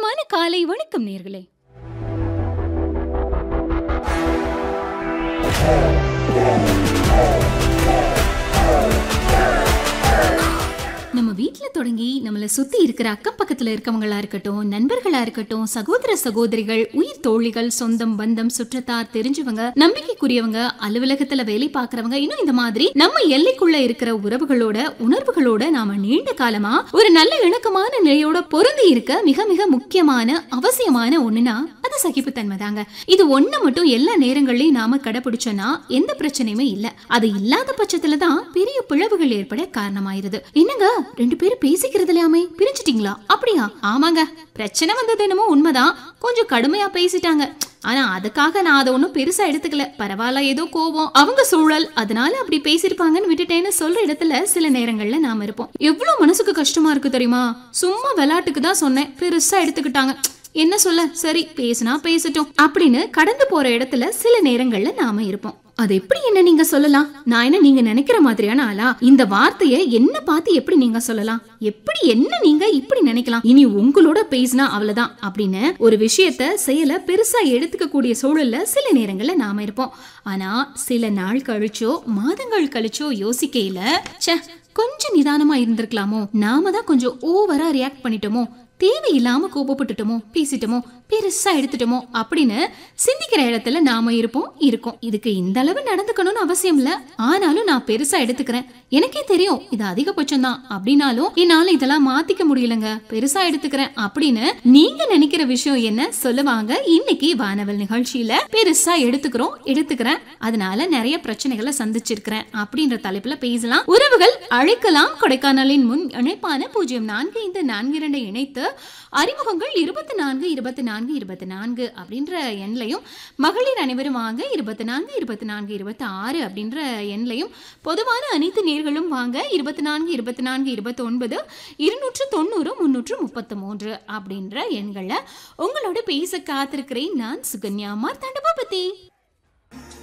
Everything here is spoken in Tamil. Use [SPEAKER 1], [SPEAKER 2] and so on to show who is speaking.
[SPEAKER 1] உற்சாகமான காலை வணக்கம் நேர்களே நம்ம வீட்ல தொடங்கி நம்மள சுத்தி இருக்கிற அக்கம் பக்கத்துல இருக்கவங்களா இருக்கட்டும் நண்பர்களா இருக்கட்டும் சகோதர சகோதரிகள் உயிர் தோழிகள் சொந்தம் பந்தம் சுற்றத்தார் தெரிஞ்சவங்க நம்பிக்கைக்குரியவங்க அலுவலகத்துல வேலை பார்க்கறவங்க இன்னும் இந்த மாதிரி நம்ம எல்லைக்குள்ள இருக்கிற உறவுகளோட உணர்வுகளோட நாம நீண்ட காலமா ஒரு நல்ல இணக்கமான நிலையோட பொருந்தி இருக்க மிக மிக முக்கியமான அவசியமான ஒண்ணுனா அது சகிப்புத்தன்மை தாங்க இது ஒண்ணு மட்டும் எல்லா நேரங்கள்லயும் நாம கடைபிடிச்சோம்னா எந்த பிரச்சனையுமே இல்ல அது இல்லாத பட்சத்துல தான் பெரிய பிளவுகள் ஏற்பட காரணமாயிருது என்னங்க ரெண்டு பேரும் பேசிக்கிறதுலயாமே பிரிஞ்சிட்டீங்களா அப்படியா ஆமாங்க பிரச்சனை வந்தது என்னமோ உண்மைதான் கொஞ்சம் கடுமையா பேசிட்டாங்க ஆனா அதுக்காக நான் அதை ஒன்றும் பெருசா எடுத்துக்கல பரவாயில்ல ஏதோ கோவம் அவங்க சூழல் அதனால அப்படி பேசியிருப்பாங்கன்னு விட்டுட்டேன்னு சொல்ற இடத்துல சில நேரங்கள்ல நாம இருப்போம் எவ்வளவு மனசுக்கு கஷ்டமா இருக்கு தெரியுமா சும்மா விளையாட்டுக்கு தான் சொன்னேன் பெருசா எடுத்துக்கிட்டாங்க என்ன சொல்ல சரி பேசினா பேசட்டும் அப்படின்னு கடந்து போற இடத்துல சில நேரங்கள்ல நாம இருப்போம் அது எப்படி என்ன நீங்க சொல்லலாம் நான் என்ன நீங்க நினைக்கிற மாதிரியான ஆளா இந்த வார்த்தைய என்ன பார்த்து எப்படி நீங்க சொல்லலாம் எப்படி என்ன நீங்க இப்படி நினைக்கலாம் இனி உங்களோட பேசினா அவ்வளவுதான் அப்படின்னு ஒரு விஷயத்த செயல பெருசா எடுத்துக்க கூடிய சூழல்ல சில நேரங்கள்ல நாம இருப்போம் ஆனா சில நாள் கழிச்சோ மாதங்கள் கழிச்சோ யோசிக்கையில ச்சே கொஞ்சம் நிதானமா இருந்திருக்கலாமோ நாம தான் கொஞ்சம் ஓவரா ரியாக்ட் பண்ணிட்டோமோ தேவையில்லாம கோபப்பட்டுட்டோமோ பேசிட்டோமோ பெருசா எடுத்துட்டோமோ அப்படின்னு சிந்திக்கிற இடத்துல நாம இருப்போம் இருக்கோம் இதுக்கு இந்த அளவு நடந்துக்கணும்னு அவசியம் இல்ல ஆனாலும் நான் பெருசா எடுத்துக்கிறேன் எனக்கே தெரியும் இது அதிகபட்சம் தான் அப்படின்னாலும் என்னால இதெல்லாம் மாத்திக்க முடியலங்க பெருசா எடுத்துக்கிறேன் அப்படின்னு நீங்க நினைக்கிற விஷயம் என்ன சொல்லுவாங்க இன்னைக்கு வானவல் நிகழ்ச்சியில பெருசா எடுத்துக்கிறோம் எடுத்துக்கிறேன் அதனால நிறைய பிரச்சனைகளை சந்திச்சிருக்கிறேன் அப்படின்ற தலைப்புல பேசலாம் உறவுகள் அழைக்கலாம் கொடைக்கானலின் முன் இணைப்பான பூஜ்ஜியம் நான்கு இந்த நான்கு இரண்டை இணைத்து அறிமுகங்கள் இருபத்தி நான்கு இருபத்தி நான்கு இருபத்தி நான்கு அப்படின்ற எண்லையும் மகளிர் அனைவரும் வாங்க இருபத்தி நான்கு இருபத்தி நான்கு இருபத்தி ஆறு அப்படின்ற எண்லையும் பொதுவான அனைத்து நேர்களும் வாங்க இருபத்தி நான்கு இருபத்தி நான்கு இருபத்தி ஒன்பது இருநூற்று தொண்ணூறு முன்னூற்று முப்பத்து மூன்று அப்படின்ற எண்களை உங்களோட பேச காத்திருக்கிறேன் நான் சுகன்யா மார்த்தாண்டபா பத்தி